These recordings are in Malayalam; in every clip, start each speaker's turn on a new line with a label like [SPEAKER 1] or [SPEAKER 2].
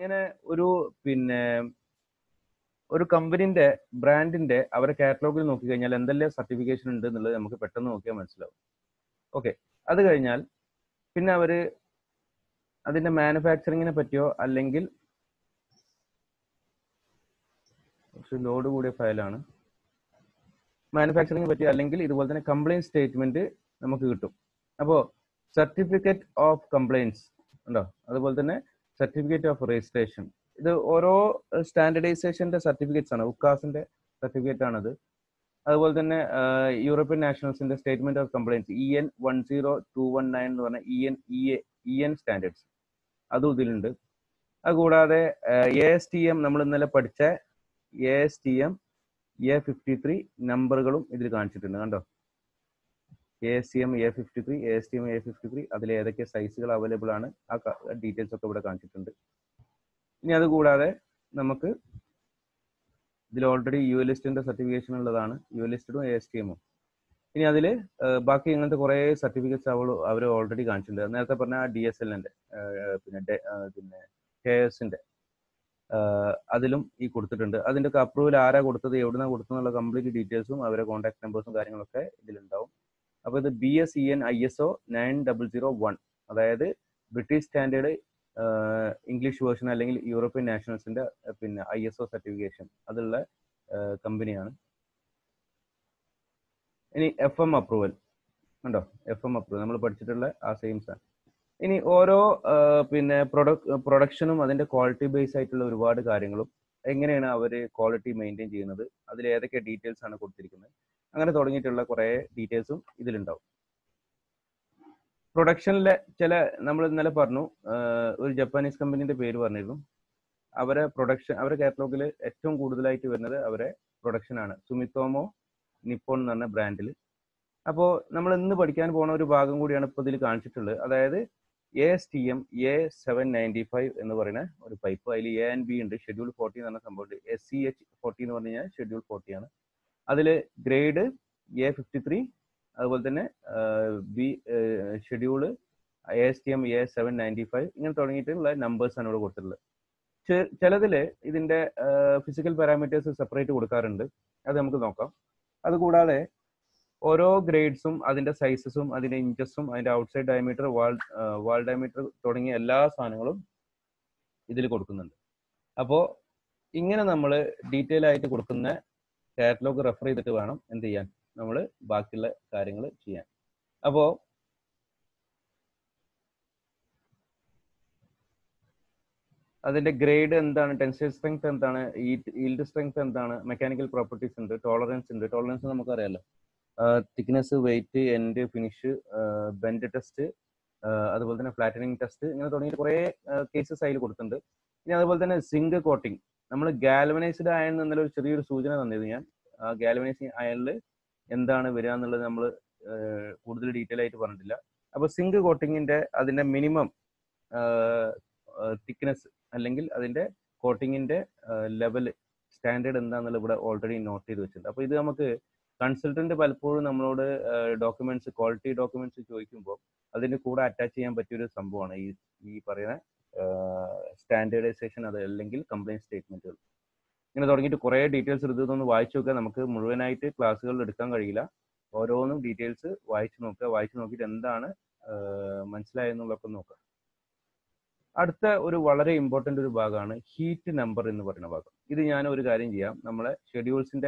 [SPEAKER 1] ഇങ്ങനെ ഒരു പിന്നെ ഒരു കമ്പനിന്റെ ബ്രാൻഡിന്റെ അവരെ കാറ്റലോഗിൽ നോക്കി കഴിഞ്ഞാൽ എന്തെല്ലാം സർട്ടിഫിക്കേഷൻ ഉണ്ട് എന്നുള്ളത് നമുക്ക് പെട്ടെന്ന് നോക്കിയാൽ മനസ്സിലാവും ഓക്കെ അത് കഴിഞ്ഞാൽ പിന്നെ അവര് അതിന്റെ മാനുഫാക്ചറിങ്ങിനെ പറ്റിയോ അല്ലെങ്കിൽ കുറച്ച് ലോഡ് കൂടിയ ഫയലാണ് മാനുഫാക്ചറിങ്ങിനെ പറ്റി അല്ലെങ്കിൽ ഇതുപോലെ തന്നെ കംപ്ലൈന്റ് സ്റ്റേറ്റ്മെന്റ് നമുക്ക് കിട്ടും അപ്പോൾ സർട്ടിഫിക്കറ്റ് ഓഫ് കംപ്ലൈൻസ് ഉണ്ടോ അതുപോലെ തന്നെ സർട്ടിഫിക്കറ്റ് ഓഫ് രജിസ്ട്രേഷൻ ഇത് ഓരോ സ്റ്റാൻഡർഡൈസേഷന്റെ സർട്ടിഫിക്കറ്റ്സ് ആണ് ഉക്കാസിന്റെ സർട്ടിഫിക്കറ്റ് ആണത് അതുപോലെ തന്നെ യൂറോപ്യൻ നാഷണൽസിന്റെ statement of compliance E N one zero two one nine എന്ന് പറഞ്ഞ E N E A E N standards അതും ഇതിലുണ്ട് അതുകൂടാതെ എ എസ് ടി എം നമ്മൾ ഇന്നലെ പഠിച്ച A S T M A fifty three നമ്പറുകളും ഇതിൽ കാണിച്ചിട്ടുണ്ട് കണ്ടോ A S T M A fifty three A S T M A fifty three അതിൽ ഏതൊക്കെ സൈസുകൾ അവൈലബിൾ ആണ് ആ ഡീറ്റെയിൽസ് ഒക്കെ ഇവിടെ കാണിച്ചിട്ടുണ്ട് ഇനി അത് കൂടാതെ നമുക്ക് ഇതിൽ ഓൾറെഡി യു എൽ ലിസ്റ്റിന്റെ സർട്ടിഫിക്കേഷൻ ഉള്ളതാണ് യു എൽ ലിസ്റ്റഡും എ എസ് ടി എമ്മും ഇനി അതിൽ ബാക്കി ഇങ്ങനത്തെ കുറേ സർട്ടിഫിക്കറ്റ്സ് അവൾ അവർ ഓൾറെഡി കാണിച്ചിട്ടുണ്ട് നേരത്തെ പറഞ്ഞ ഡി എസ് എല്ലിന്റെ പിന്നെ ഡെ- ആ, പിന്നെ കെ എസിന്റെ അതിലും ഈ കൊടുത്തിട്ടുണ്ട് അതിന്റെ ഒക്കെ അപ്രൂവൽ ആരാ കൊടുത്തത് എവിടുന്ന കൊടുത്തെന്നുള്ള കംപ്ലീറ്റ് ഡീറ്റെയിൽസും അവരെ കോൺടാക്ട് നമ്പേഴ്സും കാര്യങ്ങളൊക്കെ ഇതിലുണ്ടാവും അപ്പോൾ ഇത് B S E N I S O nine double zero one അതായത് ബ്രിട്ടീഷ് സ്റ്റാൻഡേർഡ് ഇംഗ്ലീഷ് വേർഷൻ അല്ലെങ്കിൽ യൂറോപ്യൻ നാഷണൽസിന്റെ അഹ് പിന്നെ ഐ എസ് ഒ സർട്ടിഫിക്കേഷൻ അതുള്ള കമ്പനിയാണ് ഇനി എഫ് എം അപ്രൂവൽ ഉണ്ടോ എഫ് എം അപ്രൂവൽ നമ്മൾ പഠിച്ചിട്ടുള്ള ആ സെയിം സാധനം ഇനി ഓരോ ആ, പിന്നെ പ്രൊഡക്ട് പ്രൊഡക്ഷനും അതിന്റെ ക്വാളിറ്റി ബേസ് ആയിട്ടുള്ള ഒരുപാട് കാര്യങ്ങളും എങ്ങനെയാണ് അവർ ക്വാളിറ്റി മെയിൻറ്റെയിൻ ചെയ്യുന്നത് അതിൽ ഏതൊക്കെ ഡീറ്റെയിൽസ് ആണ് കൊടുത്തിരിക്കുന്നത് അങ്ങനെ തുടങ്ങിയിട്ടുള്ള കുറേ ഡീറ്റെയിൽസും ഇതിലുണ്ടാവും പ്രൊഡക്ഷനിലെ ചില നമ്മൾ ഇന്നലെ പറഞ്ഞു ആ, ഒരു ജപ്പാനീസ് കമ്പനീന്റെ പേര് പറഞ്ഞിരുന്നു അവരെ പ്രൊഡക്ഷൻ അവരെ കാറ്റലോഗിൽ ഏറ്റവും കൂടുതലായിട്ട് വരുന്നത് അവരെ പ്രൊഡക്ഷൻ ആണ് സുമിത്തോമോ നിപ്പോൺ എന്ന് പറഞ്ഞ ബ്രാൻഡിൽ അപ്പോൾ നമ്മൾ ഇന്ന് പഠിക്കാൻ പോണ ഒരു ഭാഗം കൂടിയാണ് ഇപ്പോൾ ഇതിൽ കാണിച്ചിട്ടുള്ളത് അതായത് A S T M A seven ninety five എന്ന് പറയുന്ന ഒരു പൈപ്പ് അതിൽ എ ആൻഡ് ബി ഉണ്ട് ഷെഡ്യൂൾ ഫോർട്ടി എന്ന് പറഞ്ഞ സംഭവമുണ്ട് എസ് സി എച്ച് ഫോർട്ടി എന്ന് പറഞ്ഞു കഴിഞ്ഞാൽ ഷെഡ്യൂൾ ഫോർട്ടി ആണ് അതിൽ ഗ്രേഡ് എ ഫിഫ്റ്റി ത്രീ അതുപോലെ തന്നെ B schedule A S T M A seven ninety five ഇങ്ങനെ തുടങ്ങിയിട്ടുള്ള നമ്പേഴ്സ് ആണ് ഇവിടെ കൊടുത്തിട്ടുള്ളത് ചെ- ചിലതില് ഇതിന്റെ ഫിസിക്കൽ പാരാമീറ്റേഴ്സ് സെപ്പറേറ്റ് കൊടുക്കാറുണ്ട് അത് നമുക്ക് നോക്കാം അതുകൂടാതെ ഓരോ ഗ്രേഡ്സും അതിന്റെ സൈസസും അതിന്റെ ഇഞ്ചസും അതിന്റെ outside diameter wall wall diameter തുടങ്ങിയ എല്ലാ സാധനങ്ങളും ഇതിൽ കൊടുക്കുന്നുണ്ട് അപ്പോൾ ഇങ്ങനെ നമ്മൾ ഡീറ്റെയിൽ ആയിട്ട് കൊടുക്കുന്ന കാറ്റലോഗ് റെഫർ ചെയ്തിട്ട് വേണം എന്ത് ചെയ്യാൻ നമ്മൾ ബാക്കിയുള്ള കാര്യങ്ങൾ ചെയ്യാൻ അപ്പോൾ അതിന്റെ ഗ്രേഡ് എന്താണ് ടെൻസൈൽ സ്ട്രെങ്ത് എന്താണ് ഈൽഡ് സ്ട്രെങ്ത് എന്താണ് മെക്കാനിക്കൽ പ്രോപ്പർട്ടീസ് ഉണ്ട് ടോളറൻസ് ഉണ്ട് ടോളറൻസ് നമുക്കറിയാലോ thickness weight end finish bend test അതുപോലെ തന്നെ ഫ്ലാറ്റനിങ് ടെസ്റ്റ് ഇങ്ങനെ തുടങ്ങിയ കുറേ കേസസ് അതിൽ കൊടുത്തിട്ടുണ്ട് ഇനി അതുപോലെ തന്നെ സിങ്ക് കോട്ടിംഗ് നമ്മൾ ഗാൽവനൈസ്ഡ് അയൺ എന്നുള്ള ഒരു ചെറിയൊരു സൂചന തന്നിരുന്നു ഞാൻ ആ ഗാൽവനൈസിങ് അയണിൽ എന്താണ് വരിക എന്നുള്ളത് നമ്മൾ കൂടുതൽ ഡീറ്റെയിൽ ആയിട്ട് പറഞ്ഞിട്ടില്ല അപ്പോൾ സിങ്ക് കോട്ടിങ്ങിന്റെ അതിന്റെ മിനിമം തിക്നെസ് അല്ലെങ്കിൽ അതിന്റെ കോട്ടിങ്ങിന്റെ ലെവൽ സ്റ്റാൻഡേർഡ് എന്താണെന്നുള്ളത് ഇവിടെ ഓൾറെഡി നോട്ട് ചെയ്ത് വെച്ചിട്ടുണ്ട് അപ്പോൾ ഇത് നമുക്ക് കൺസൾട്ടന്റ് പലപ്പോഴും നമ്മളോട് ഡോക്യുമെന്റ്സ് ക്വാളിറ്റി ഡോക്യുമെന്റ്സ് ചോദിക്കുമ്പോൾ അതിന്റെ കൂടെ അറ്റാച്ച് ചെയ്യാൻ പറ്റിയ ഒരു സംഭവമാണ് ഈ ഈ പറയുന്ന സ്റ്റാൻഡേർഡൈസേഷൻ അത് അല്ലെങ്കിൽ കംപ്ലൈന്റ് സ്റ്റേറ്റ്മെന്റുകൾ ഇങ്ങനെ തുടങ്ങിയിട്ട് കുറേ ഡീറ്റെയിൽസ് എടുത്ത് ഇതൊന്ന് വായിച്ചു നോക്കുക നമുക്ക് മുഴുവനായിട്ട് ക്ലാസ്സുകളിൽ എടുക്കാൻ കഴിയില്ല ഓരോന്നും ഡീറ്റെയിൽസ് വായിച്ചു നോക്കുക വായിച്ചു നോക്കിയിട്ട് എന്താണ് മനസ്സിലായെന്നുള്ളതൊക്കെ നോക്കുക അടുത്ത ഒരു വളരെ ഇമ്പോർട്ടന്റ് ഒരു ഭാഗമാണ് ഹീറ്റ് നമ്പർ എന്ന് പറയുന്ന ഭാഗം ഇത് ഞാൻ ഒരു കാര്യം ചെയ്യാം നമ്മളെ ഷെഡ്യൂൾസിന്റെ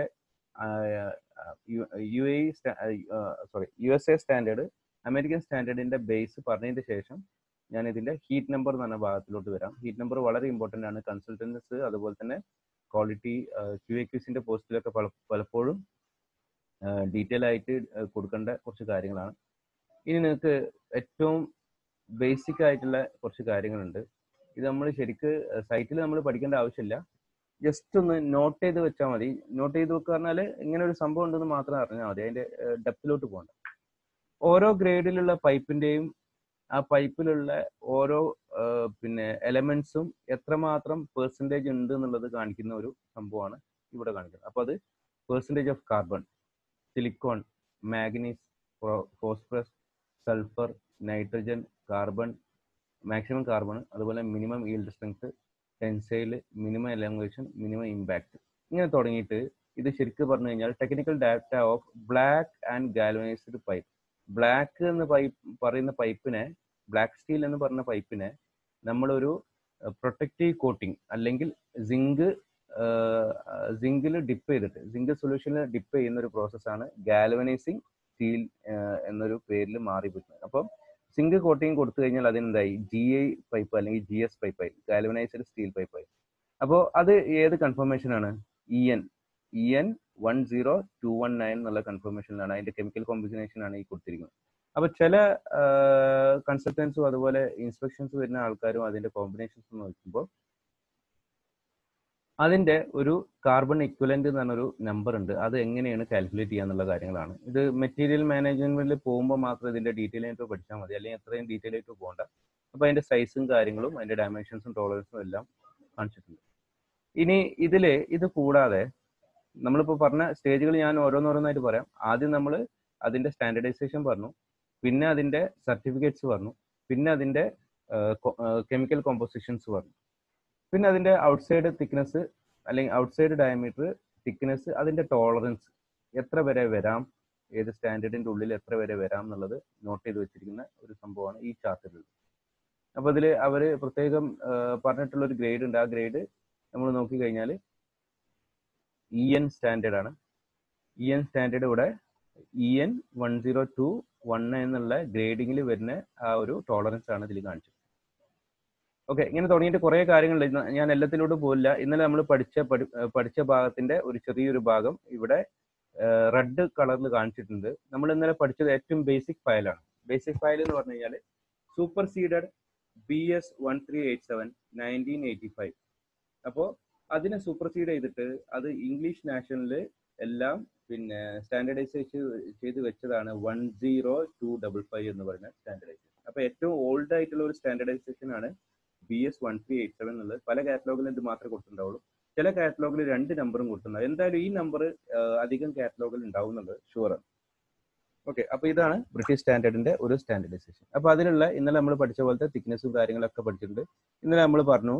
[SPEAKER 1] U A sorry U S A standard American സ്റ്റാൻഡേർഡിന്റെ ബേസ് പറഞ്ഞതിന് ശേഷം ഞാൻ ഇതിന്റെ ഹീറ്റ് നമ്പർ എന്ന് പറഞ്ഞ ഭാഗത്തിലോട്ട് വരാം ഹീറ്റ് നമ്പർ വളരെ ഇമ്പോർട്ടന്റ് ആണ് കൺസൾട്ടൻസ് അതുപോലെ തന്നെ ക്വാളിറ്റി ക്യു എ ക്യൂസിന്റെ പോസ്റ്റിലൊക്കെ പല പലപ്പോഴും ഡീറ്റെയിൽ ആയിട്ട് കൊടുക്കേണ്ട കുറച്ച് കാര്യങ്ങളാണ് ഇനി നിങ്ങൾക്ക് ഏറ്റവും ബേസിക് ആയിട്ടുള്ള കുറച്ച് കാര്യങ്ങളുണ്ട് ഇത് നമ്മൾ ശരിക്ക് സൈറ്റിൽ നമ്മൾ പഠിക്കേണ്ട ആവശ്യമില്ല ജസ്റ്റ് ഒന്ന് നോട്ട് ചെയ്ത് വെച്ചാൽ മതി നോട്ട് ചെയ്ത് വെക്കുക പറഞ്ഞാൽ ഇങ്ങനെ ഒരു സംഭവം ഉണ്ടെന്ന് മാത്രം അറിഞ്ഞാൽ മതി അതിന്റെ ഡെപ്തിലോട്ട് പോകണ്ട ഓരോ ഗ്രേഡിലുള്ള പൈപ്പിന്റെയും ആ പൈപ്പിലുള്ള ഓരോ പിന്നെ എലമെന്റ്സും എത്രമാത്രം പെർസെൻറ്റേജ് ഉണ്ട് എന്നുള്ളത് കാണിക്കുന്ന ഒരു സംഭവമാണ് ഇവിടെ കാണിക്കുന്നത് അപ്പോൾ അത് percentage of carbon silicon manganese phosphorus sulphur nitrogen carbon maximum carbon അതുപോലെ minimum yield strength tensile minimum elongation minimum impact ഇങ്ങനെ തുടങ്ങിയിട്ട് ഇത് ശരിക്കും പറഞ്ഞു കഴിഞ്ഞാൽ technical data of black and galvanised pipe black എന്ന് പൈപ്പ് പറയുന്ന പൈപ്പിനെ ബ്ലാക്ക് സ്റ്റീൽ എന്ന് പറഞ്ഞ പൈപ്പിനെ നമ്മളൊരു പ്രൊട്ടക്റ്റീവ് കോട്ടിംഗ് അല്ലെങ്കിൽ സിങ്ക് സിങ്കിൽ ഡിപ്പ് ചെയ്തിട്ട് സിങ്ക് സൊല്യൂഷനിൽ ഡിപ്പ് ചെയ്യുന്ന ഒരു പ്രോസസ്സാണ് ഗാൽവനൈസിങ് സ്റ്റീൽ എന്നൊരു പേരിൽ മാറിപ്പോയിട്ടുള്ളത് അപ്പം സിങ്ക് കോട്ടിങ് കൊടുത്തു കഴിഞ്ഞാൽ അതിനെന്തായി ജി ഐ പൈപ്പ് അല്ലെങ്കിൽ ജി എസ് പൈപ്പായി ഗാൽവനൈസ്ഡ് സ്റ്റീൽ പൈപ്പായി അപ്പോൾ അത് ഏത് കൺഫർമേഷൻ ആണ് E N E N one zero two one nine എന്നുള്ള കൺഫർമേഷനിലാണ് അതിന്റെ കെമിക്കൽ കോമ്പിനേഷൻ ആണ് ഈ കൊടുത്തിരിക്കുന്നത് അപ്പൊ ചില കൺസൾട്ടൻസും അതുപോലെ ഇൻസ്പെക്ഷൻസ് വരുന്ന ആൾക്കാരും അതിന്റെ കോമ്പിനേഷൻസ് നോക്കുമ്പോൾ അതിന്റെ ഒരു കാർബൺ ഇക്വലന്റ് എന്ന് പറഞ്ഞൊരു നമ്പർ ഉണ്ട് അത് എങ്ങനെയാണ് കാൽക്കുലേറ്റ് ചെയ്യാന്നുള്ള കാര്യങ്ങളാണ് ഇത് മെറ്റീരിയൽ മാനേജ്മെന്റിൽ പോകുമ്പോൾ മാത്രം ഇതിന്റെ ഡീറ്റെയിൽ ആയിട്ട് പഠിച്ചാൽ മതി അല്ലെങ്കിൽ അത്രയും ഡീറ്റെയിൽ ആയിട്ട് പോകണ്ട അപ്പൊ അതിന്റെ സൈസും കാര്യങ്ങളും അതിന്റെ ഡയമെൻഷൻസും ടോളറൻസും എല്ലാം കാണിച്ചിട്ടുണ്ട് ഇനി ഇതില് ഇത് കൂടാതെ നമ്മളിപ്പോൾ പറഞ്ഞ സ്റ്റേജുകൾ ഞാൻ ഓരോന്നോരോന്നായിട്ട് പറയാം ആദ്യം നമ്മൾ അതിന്റെ സ്റ്റാൻഡർഡൈസേഷൻ പറഞ്ഞു പിന്നെ അതിന്റെ സർട്ടിഫിക്കറ്റ്സ് പറഞ്ഞു പിന്നെ അതിന്റെ കെമിക്കൽ കോമ്പോസിഷൻസ് പറഞ്ഞു പിന്നെ അതിന്റെ ഔട്ട്സൈഡ് തിക്നെസ് അല്ലെങ്കിൽ ഔട്ട്സൈഡ് ഡയമീറ്റർ തിക്നെസ് അതിന്റെ ടോളറൻസ് എത്ര വരെ വരാം ഏത് സ്റ്റാൻഡേർഡിന്റെ ഉള്ളിൽ എത്ര വരെ വരാം എന്നുള്ളത് നോട്ട് ചെയ്ത് വെച്ചിരിക്കുന്ന ഒരു സംഭവമാണ് ഈ ചാർട്ടിൽ അപ്പൊ ഇതിൽ അവര് പ്രത്യേകം പറഞ്ഞിട്ടുള്ള ഒരു ഗ്രേഡ് ഉണ്ട് ആ ഗ്രേഡ് നമ്മൾ നോക്കി കഴിഞ്ഞാൽ ഇ എൻ സ്റ്റാൻഡേർഡ് ആണ് ഇ എൻ സ്റ്റാൻഡേർഡ് ഇവിടെ E N one zero two one എന്നുള്ള ഗ്രേഡിങ്ങിൽ വരുന്ന ആ ഒരു ടോളറൻസ് ആണ് ഇതിൽ കാണിച്ചത് ഓക്കെ ഇങ്ങനെ തുടങ്ങിയിട്ട് കുറേ കാര്യങ്ങളുണ്ട് ഞാൻ എല്ലാത്തിലോട്ടും പോയില്ല ഇന്നലെ നമ്മൾ പഠിച്ച പഠിച്ച ഭാഗത്തിന്റെ ഒരു ചെറിയൊരു ഭാഗം ഇവിടെ റെഡ് കളറിൽ കാണിച്ചിട്ടുണ്ട് നമ്മൾ ഇന്നലെ പഠിച്ചത് ഏറ്റവും ബേസിക് ഫയലാണ് ബേസിക് ഫയൽ എന്ന് പറഞ്ഞു കഴിഞ്ഞാൽ superseded B S one three eight seven nineteen eighty five അപ്പോൾ അതിനെ സൂപ്പർസീഡ് ചെയ്തിട്ട് അത് ഇംഗ്ലീഷ് നാഷണലിൽ എല്ലാം പിന്നെ സ്റ്റാൻഡർഡൈസേഷൻ ചെയ്ത് വെച്ചതാണ് one zero two double five എന്ന് പറയുന്ന സ്റ്റാൻഡർഡൈസേഷൻ അപ്പൊ ഏറ്റവും ഓൾഡ് ആയിട്ടുള്ള ഒരു സ്റ്റാൻഡർഡൈസേഷൻ ആണ് B S one three eight seven എന്നുള്ളത് പല കാറ്റലോഗിലും ഇത് മാത്രമേ കൊടുത്തിട്ടുണ്ടാവുള്ളൂ ചില കാറ്റലോഗിൽ രണ്ട് നമ്പറും കൊടുത്തിട്ടുണ്ടാവും എന്തായാലും ഈ നമ്പർ അധികം കാറ്റലോഗിൽ ഉണ്ടാവും എന്നുള്ളത് ഷുവറാണ് ഓക്കെ അപ്പൊ ഇതാണ് ബ്രിട്ടീഷ് സ്റ്റാൻഡേർഡിന്റെ ഒരു സ്റ്റാൻഡർഡൈസേഷൻ അപ്പൊ അതിലുള്ള ഇന്നലെ നമ്മൾ പഠിച്ച പോലത്തെ തിക്നെസ്സും കാര്യങ്ങളൊക്കെ പഠിച്ചിട്ടുണ്ട് ഇന്നലെ നമ്മൾ പറഞ്ഞു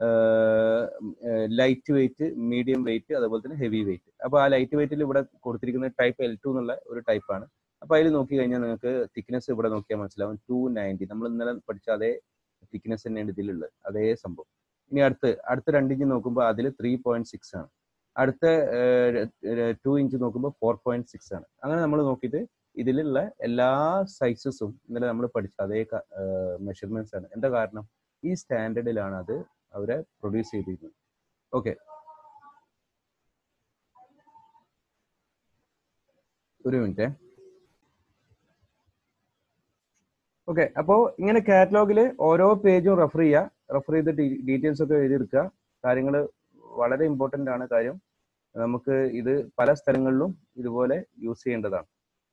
[SPEAKER 1] ലൈറ്റ് വെയിറ്റ് മീഡിയം വെയിറ്റ് അതുപോലെ തന്നെ ഹെവി വെയിറ്റ് അപ്പോൾ ആ ലൈറ്റ് വെയിറ്റിൽ ഇവിടെ കൊടുത്തിരിക്കുന്ന ടൈപ്പ് എൽ ടു എന്നുള്ള ഒരു ടൈപ്പാണ് അപ്പോൾ അതിൽ നോക്കി കഴിഞ്ഞാൽ നിങ്ങൾക്ക് തിക്നെസ് ഇവിടെ നോക്കിയാൽ മനസ്സിലാവും ടു നയൻറ്റി നമ്മൾ ഇന്നലെ പഠിച്ച അതേ തിക്നെസ് തന്നെയാണ് ഇതിലുള്ളത് അതേ സംഭവം ഇനി അടുത്ത് അടുത്ത രണ്ട് ഇഞ്ച് നോക്കുമ്പോൾ അതിൽ ത്രീ പോയിന്റ് സിക്സ് ആണ് അടുത്ത ടു ഇഞ്ച് നോക്കുമ്പോൾ ഫോർ പോയിന്റ് സിക്സ് ആണ് അങ്ങനെ നമ്മൾ നോക്കിയിട്ട് ഇതിലുള്ള എല്ലാ സൈസസും ഇന്നലെ നമ്മൾ പഠിച്ച അതേ മെഷർമെന്റ്സ് ആണ് എന്താ കാരണം ഈ സ്റ്റാൻഡേർഡിലാണ് അത് അവരെ പ്രൊഡ്യൂസ് ചെയ്തിരിക്കുന്നത് ഓക്കെ ഒരു മിനിറ്റ് ഓക്കെ അപ്പോൾ ഇങ്ങനെ കാറ്റലോഗിൽ ഓരോ പേജും റെഫർ ചെയ്യുക റെഫർ ചെയ്ത് ഡീറ്റെയിൽസ് ഒക്കെ എഴുതിയെടുക്കുക കാര്യങ്ങൾ വളരെ ഇമ്പോർട്ടൻ്റ് ആണ് കാര്യം നമുക്ക് ഇത് പല സ്ഥലങ്ങളിലും ഇതുപോലെ യൂസ് ചെയ്യേണ്ടതാണ്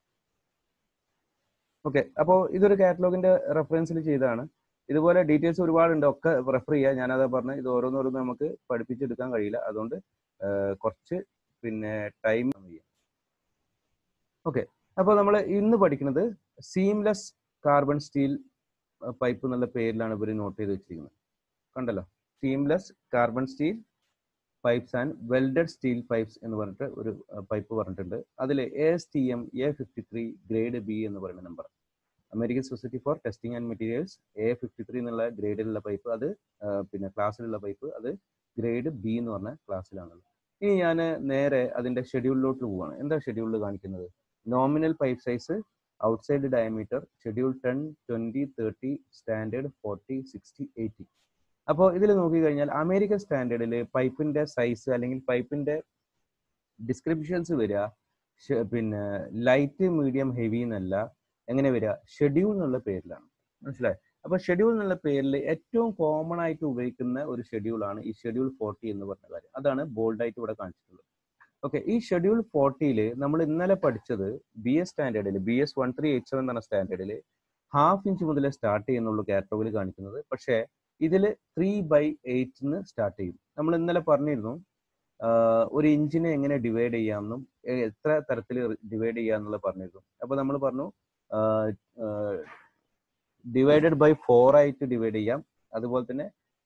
[SPEAKER 1] ഓക്കെ അപ്പോൾ ഇതൊരു കാറ്റലോഗിന്റെ റെഫറൻസിൽ ചെയ്തതാണ് ഇതുപോലെ ഡീറ്റെയിൽസ് ഒരുപാടുണ്ട് ഒക്കെ റെഫർ ചെയ്യുക ഞാനതാ പറഞ്ഞത് ഇത് ഓരോന്നോരോന്ന് നമുക്ക് പഠിപ്പിച്ചെടുക്കാൻ കഴിയില്ല അതുകൊണ്ട് കുറച്ച് പിന്നെ ടൈം ചെയ്യാം ഓക്കെ അപ്പോൾ നമ്മൾ ഇന്ന് പഠിക്കുന്നത് സീംലെസ് കാർബൺ സ്റ്റീൽ പൈപ്പ് എന്നുള്ള പേരിലാണ് ഇവർ നോട്ട് ചെയ്ത് വെച്ചിരിക്കുന്നത് കണ്ടല്ലോ seamless carbon steel pipes and welded steel pipes എന്ന് പറഞ്ഞിട്ട് ഒരു പൈപ്പ് പറഞ്ഞിട്ടുണ്ട് അതിൽ A S T M A fifty three grade B എന്ന് പറയുന്ന number American society for testing and materials A fifty three എന്നുള്ള ഗ്രേഡിലുള്ള പൈപ്പ് അത് പിന്നെ ക്ലാസ്സിലുള്ള പൈപ്പ് അത് ഗ്രേഡ് ബി എന്ന് പറഞ്ഞ ക്ലാസ്സിലാണുള്ളത് ഇനി ഞാൻ നേരെ അതിന്റെ ഷെഡ്യൂളിലോട്ട് പോവാണ് എന്താ ഷെഡ്യൂളിൽ കാണിക്കുന്നത് nominal pipe size outside diameter schedule ten twenty thirty standard forty sixty eighty അപ്പോൾ ഇതിൽ നോക്കിക്കഴിഞ്ഞാൽ അമേരിക്കൻ സ്റ്റാൻഡേർഡിൽ പൈപ്പിന്റെ സൈസ് അല്ലെങ്കിൽ പൈപ്പിന്റെ ഡിസ്ക്രിപ്ഷൻസ് വരിക പിന്നെ ലൈറ്റ് മീഡിയം ഹെവി എന്നല്ല എങ്ങനെ വരിക ഷെഡ്യൂൾ എന്നുള്ള പേരിലാണ് മനസ്സിലായി അപ്പൊ ഷെഡ്യൂൾ എന്നുള്ള പേരിൽ ഏറ്റവും കോമൺ ആയിട്ട് ഉപയോഗിക്കുന്ന ഒരു ഷെഡ്യൂൾ ആണ് ഈ ഷെഡ്യൂൾ ഫോർട്ടി എന്ന് പറഞ്ഞ കാര്യം അതാണ് ബോൾഡ് ആയിട്ട് ഇവിടെ കാണിച്ചിട്ടുള്ളത് ഓക്കെ ഈ ഷെഡ്യൂൾ ഫോർട്ടിയിൽ നമ്മൾ ഇന്നലെ പഠിച്ചത് ബി എസ് സ്റ്റാൻഡേർഡിൽ B S one three eight seven എന്ന സ്റ്റാൻഡേർഡിൽ ഹാഫ് ഇഞ്ച് മുതൽ സ്റ്റാർട്ട് ചെയ്യുന്നുള്ളൂ കാറ്റലോഗിൽ കാണിക്കുന്നത് പക്ഷേ ഇതിൽ ത്രീ ബൈ എയ്റ്റിന് സ്റ്റാർട്ട് ചെയ്യും നമ്മൾ ഇന്നലെ പറഞ്ഞിരുന്നു ഒരു ഇഞ്ചിനെ എങ്ങനെ ഡിവൈഡ് ചെയ്യാമെന്നും എത്ര തരത്തിൽ ഡിവൈഡ് ചെയ്യാന്നുള്ളത് പറഞ്ഞിരുന്നു അപ്പോൾ നമ്മൾ പറഞ്ഞു ഡിവൈഡഡ് ബൈ ഫോർ ആയിട്ട് ഡിവൈഡ് ചെയ്യാം അതുപോലെ തന്നെ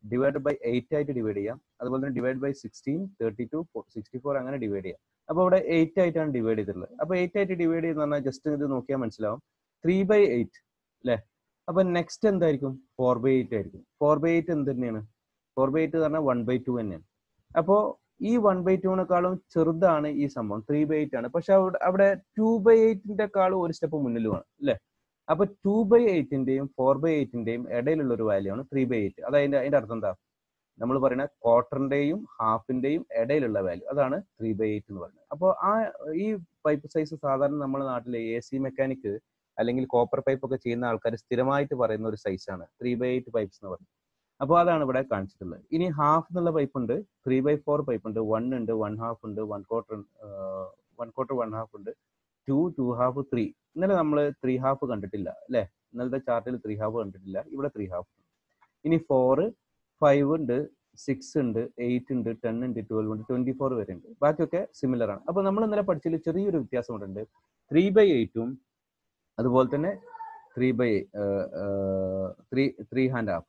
[SPEAKER 1] ഡിവൈഡ് ബൈ എയ്റ്റ് ആയിട്ട് ഡിവൈഡ് ചെയ്യാം അതുപോലെ തന്നെ divide by sixteen thirty two sixty four അങ്ങനെ ഡിവൈഡ് ചെയ്യാം അപ്പോൾ ഇവിടെ എയ്റ്റ് ആയിട്ടാണ് ഡിവൈഡ് ചെയ്തിട്ടുള്ളത് അപ്പോൾ എയ്റ്റ് ആയിട്ട് ഡിവൈഡ് ചെയ്തെന്ന് പറഞ്ഞാൽ ജസ്റ്റ് ഇത് നോക്കിയാൽ മനസ്സിലാവും ത്രീ ബൈ എയ്റ്റ് അല്ലേ അപ്പൊ നെക്സ്റ്റ് എന്തായിരിക്കും ഫോർ ബൈ എയ്റ്റ് ആയിരിക്കും ഫോർ ബൈ എയ്റ്റ് എന്ത് തന്നെയാണ് ഫോർ ബൈ എയ്റ്റ് പറഞ്ഞാൽ വൺ ബൈ ടു തന്നെയാണ് അപ്പോൾ ഈ വൺ ബൈ ടുവിനെക്കാളും ചെറുതാണ് ഈ സംഭവം ത്രീ ബൈ എയ്റ്റ് ആണ് പക്ഷെ അവിടെ അവിടെ ടു ബൈ എയ്റ്റിന്റെക്കാളും ഒരു സ്റ്റെപ്പ് മുന്നിലുമാണ് അല്ലേ അപ്പൊ ടു ബൈ എയ്റ്റിന്റെയും ഫോർ ബൈ എയ്റ്റിന്റെയും ഇടയിലുള്ള ഒരു വാല്യൂ ആണ് ത്രീ ബൈ എയ്റ്റ് അത് അതിന്റെ അതിന്റെ അർത്ഥം എന്താ നമ്മൾ പറയുന്ന ക്വാർട്ടറിന്റെയും ഹാഫിന്റെയും ഇടയിലുള്ള വാല്യൂ അതാണ് ത്രീ ബൈ എയ്റ്റ് എന്ന് പറയുന്നത് അപ്പോൾ ആ ഈ പൈപ്പ് സൈസ് സാധാരണ നമ്മുടെ നാട്ടിലെ എ സി മെക്കാനിക് അല്ലെങ്കിൽ കോപ്പർ പൈപ്പ് ഒക്കെ ചെയ്യുന്ന ആൾക്കാർ സ്ഥിരമായിട്ട് പറയുന്ന ഒരു സൈസാണ് ത്രീ ബൈ എയ്റ്റ് പൈപ്സ് എന്ന് പറയുന്നത് അപ്പോൾ അതാണ് ഇവിടെ കാണിച്ചിട്ടുള്ളത് ഇനി ഹാഫ് എന്നുള്ള പൈപ്പ് ഉണ്ട് ത്രീ ബൈ ഫോർ പൈപ്പ് ഉണ്ട് വൺ ഉണ്ട് വൺ ഹാഫ് ഉണ്ട് one quarter one quarter one half ഉണ്ട് ടു ടു ഹാഫ് ത്രീ ഇന്നലെ നമ്മൾ ത്രീ ഹാഫ് കണ്ടിട്ടില്ല അല്ലേ ഇന്നലത്തെ ചാർട്ടിൽ ത്രീ ഹാഫ് കണ്ടിട്ടില്ല ഇവിടെ ത്രീ ഹാഫ് ഇനി ഫോറ് ഫൈവ് ഉണ്ട് സിക്സ് ഉണ്ട് എയ്റ്റ് ഉണ്ട് ടെൻ ഉണ്ട് ട്വൽവ് ഉണ്ട് ട്വന്റി ഫോർ വരെ ഉണ്ട് ബാക്കിയൊക്കെ സിമിലർ ആണ് അപ്പോൾ നമ്മൾ ഇന്നലെ പഠിച്ചതിൽ ചെറിയൊരു വ്യത്യാസം ഉണ്ട് ത്രീ ബൈ എയ്റ്റും അതുപോലെ തന്നെ three by three three and half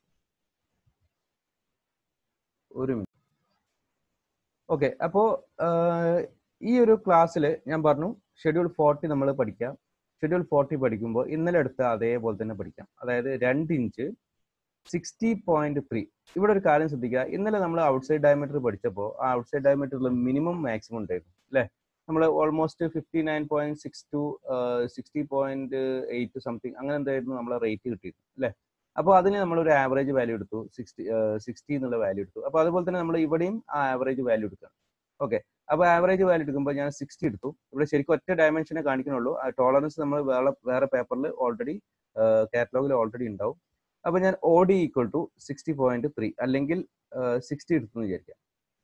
[SPEAKER 1] ഒരു മിനിറ്റ് ഓക്കെ അപ്പോ ഈ ഒരു ക്ലാസ്സിൽ ഞാൻ പറഞ്ഞു ഷെഡ്യൂൾ ഫോർട്ടി നമ്മൾ പഠിക്കാം ഷെഡ്യൂൾ ഫോർട്ടി പഠിക്കുമ്പോൾ ഇന്നലെ എടുത്ത അതേപോലെ തന്നെ പഠിക്കാം അതായത് രണ്ട് ഇഞ്ച് സിക്സ്റ്റി പോയിന്റ് ത്രീ ഇവിടെ ഒരു കാര്യം ശ്രദ്ധിക്കുക ഇന്നലെ നമ്മൾ ഔട്ട്സൈഡ് ഡയമീറ്റർ പഠിച്ചപ്പോൾ ആ ഔട്ട്സൈഡ് ഡയമീറ്ററിൽ മിനിമം മാക്സിമം ഉണ്ടായിരുന്നു അല്ലേ നമ്മൾ almost fifty nine point six two sixty point eight something അങ്ങനെ എന്തായിരുന്നു നമ്മളെ റേറ്റ് കിട്ടിയത് അല്ലേ അപ്പോൾ അതിന് നമ്മൾ ഒരു ആവറേജ് വാല്യൂ എടുത്തു സിക്സ്റ്റി സിക്സ്റ്റി എന്നുള്ള വാല്യൂ എടുത്തു അപ്പോൾ അതുപോലെ തന്നെ നമ്മൾ ഇവിടെയും ആ ആവറേജ് വാല്യൂ എടുക്കണം ഓക്കെ അപ്പോൾ ആവറേജ് വാല്യൂ എടുക്കുമ്പോൾ ഞാൻ സിക്സ്റ്റി എടുത്തു ഇവിടെ ശരിക്കും ഒറ്റ ഡയമെൻഷനെ കാണിക്കണുള്ളൂ ടോളറൻസ് നമ്മൾ വേറെ വേറെ പേപ്പറിൽ ഓൾറെഡി കാറ്റലോഗിൽ ഓൾറെഡി ഉണ്ടാവും അപ്പോൾ ഞാൻ O D equal to sixty point three അല്ലെങ്കിൽ സിക്സ്റ്റി എടുത്തു എന്ന് വിചാരിക്കാം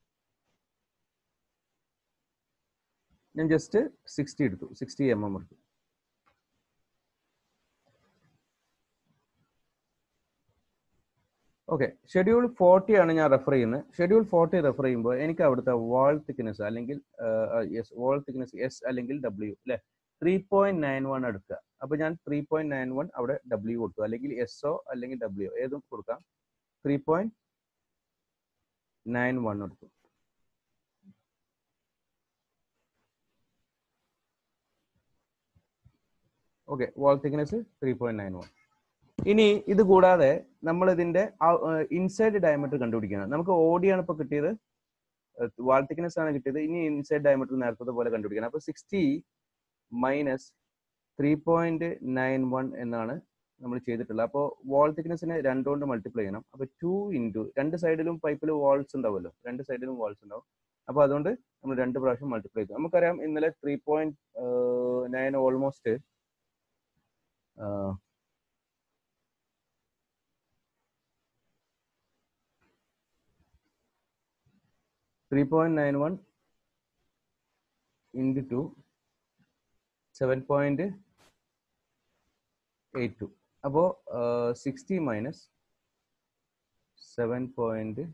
[SPEAKER 1] ഞാൻ ജസ്റ്റ് സിക്സ്റ്റി എടുത്തു സിക്സ്റ്റി എം എം എടുത്തു ഓക്കെ ഷെഡ്യൂൾ ഫോർട്ടി ആണ് ഞാൻ റെഫർ ചെയ്യുന്നത് ഷെഡ്യൂൾ ഫോർട്ടി റെഫർ ചെയ്യുമ്പോൾ എനിക്ക് അവിടുത്തെ വാൾ തിക്നെസ് അല്ലെങ്കിൽ യെസ് വാൾ തിക്നെസ് എസ് അല്ലെങ്കിൽ ഡബ്ല്യു അല്ലെ ത്രീ പോയിന്റ് നയൻ വൺ എടുക്കുക അപ്പൊ ഞാൻ ത്രീ പോയിന്റ് നയൻ വൺ അവിടെ ഡബ്ല്യു കൊടുത്തു അല്ലെങ്കിൽ എസ് ഒ അല്ലെങ്കിൽ ഡബ്ല്യു ഏതും കൊടുക്കാം ത്രീ പോയിന്റ് നയൻ വൺ എടുത്തു okay wall thickness three point nine one ഇനി ഇത് കൂടാതെ നമ്മൾ ഇതിന്റെ ഇൻസൈഡ് ഡയമീറ്റർ കണ്ടുപിടിക്കണം നമുക്ക് ഓഡിയാണ് ഇപ്പൊ കിട്ടിയത് വാൾ തിക്നെസ് ആണ് കിട്ടിയത് ഇനി ഇൻസൈഡ് ഡയമീറ്റർ നേരത്തെ പോലെ കണ്ടുപിടിക്കണം അപ്പൊ sixty minus three point nine one എന്നാണ് നമ്മൾ ചെയ്തിട്ടുള്ളത് അപ്പോൾ വാൾ തിക്നെസ്സിനെ രണ്ടുകൊണ്ട് മൾട്ടിപ്ലൈ ചെയ്യണം അപ്പൊ ടു ഇൻറ്റു രണ്ട് സൈഡിലും പൈപ്പിൽ വാൾസ് ഉണ്ടാവുമല്ലോ രണ്ട് സൈഡിലും വാൾസ് ഉണ്ടാവും അപ്പൊ അതുകൊണ്ട് നമ്മൾ രണ്ട് പ്രാവശ്യം മൾട്ടിപ്ലൈ ചെയ്തു നമുക്കറിയാം ഇന്നലെ three point nine almost three point nine one into two seven point eight two അപ്പോൾ sixty minus seven point